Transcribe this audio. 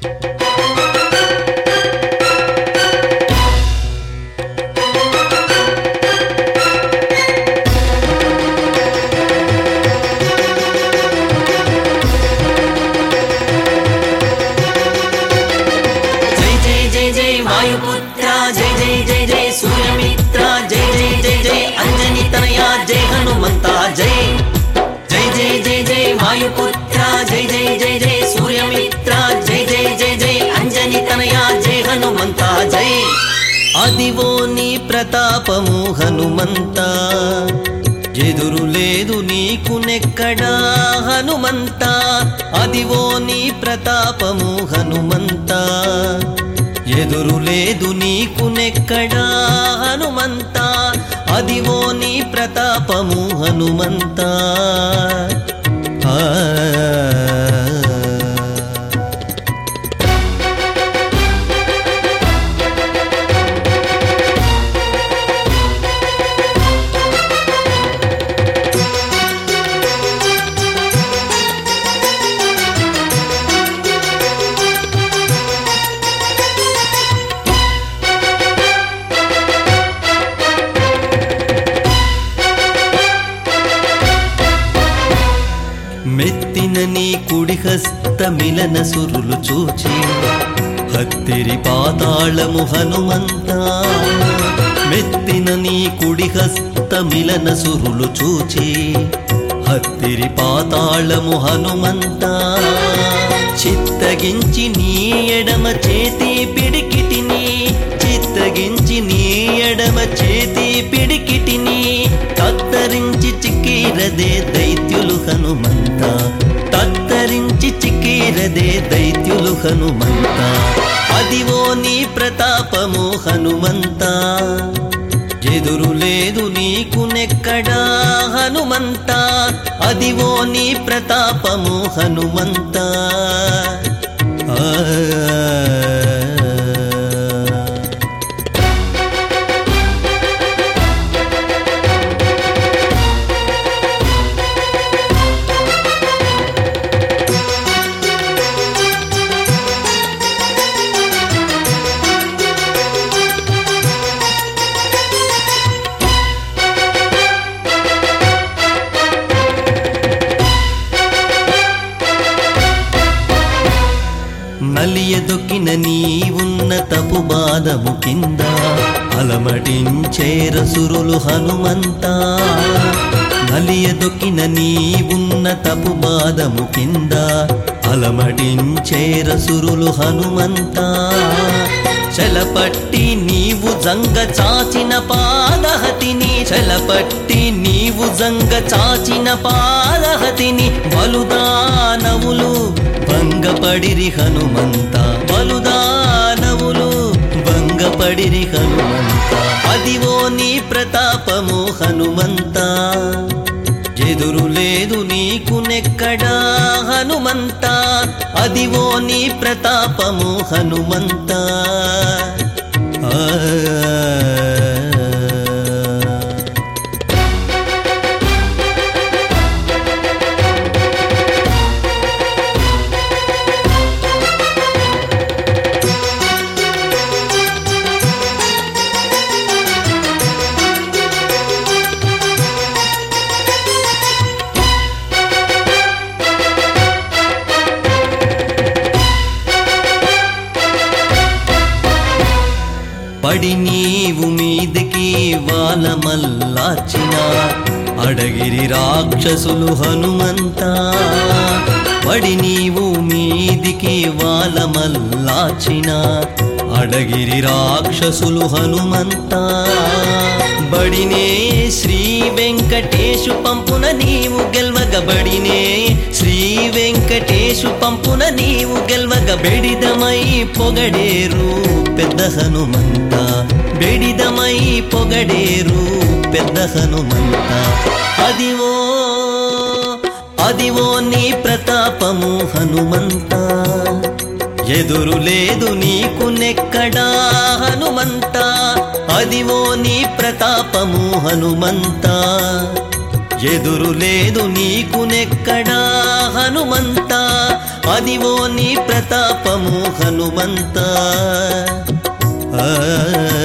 జై జై జై జై వాయుపుత్ర జై జై జై జై సూర్యమిత్ర జై జై జై జై అంజని తనయ జై హనుమంత జై జై జై జై జై వాయుపుత్ర జై జై జై జై సూర్యమిత్ర జై జై జై జై అంజని తనయ జై హనుమంత జై అదివో నీ ప్రతాపము హనుమంత ఎదురు లేదు నీకు నెక్కడా హనుమంత అదివో నీ ప్రతాపము హనుమంత ఎదురు లేదు నీకు నెక్కడా హనుమంత అదివో నీ ప్రతాపము హనుమంత ఆ మెత్తిన నీ కుడి హస్త మిలన సురులు చూచి హత్తిరి పాతాళము హనుమంత మెత్తిన నీ కుడి హస్త మిలన సురులు చూచి హత్తిరి పాతాళము హనుమంత చిత్తగించి నీ ఎడమ చేతి పిడికిటిని చిత్తగించి నీ ఎడమ చేతి పిడికిటిని తత్తరించి చిక్కీరదే దైత్యులు హనుమంత తత్తరించి చిక్కీరదే దైత్యులు హనుమంత అదివో నీ ప్రతాపము హనుమంత ఎదురు లేదు నీకు నెక్కడా హనుమంత అదివో నీ ప్రతాపము హనుమంత ఆ నలియదొక్కిన నీ ఉన్నతపు బాధము కింద అలమటించే రసురులు హనుమంత నలియదొక్కిన నీ ఉన్నతపు బాధము కింద అలమటించే రసురులు హనుమంత చలపట్టి నీవు జంగ చాచిన పాదహతిని చలపట్టి నీవు జంగ చాచిన పాదహతిని బలుదానవులు భంగపడిరి హనుమంత బలుదానవులు భంగపడిరి హనుమంత అదివో నీ ప్రతాపము హనుమంత ఎదురు లేదు నీకు నెక్కడా హనుమంత అదివో నీ ప్రతాపము హనుమంత ఆ పడి నీవు మీదికి వాళ్ళ మల్లాచిన అడగిరి రాక్షసులు హనుమంత పడి నీవు మీదికి వాళ్ళ మల్లాచిన అడగిరి రాక్షసులు హనుమంత బడినే శ్రీ వెంకటేశు పంపున నీవు గెల్వగ బడినే శ్రీ వెంకటేశు పంపున నీవు గెల్వగ బెడిదమై పొగడేరు పెద్ద హనుమంత బెడిదమై పొగడేరు పెద్ద హనుమంత అదివో అదివో నీ ప్రతాపము హనుమంత ఎదురు లేదు నీకు నెక్కడా హనుమంత అదివో నీ ప్రతాపము హనుమంత ఎదురు లేదు నీకు నెక్కడా హనుమంత అదివో నీ ప్రతాపము హనుమంత ఆ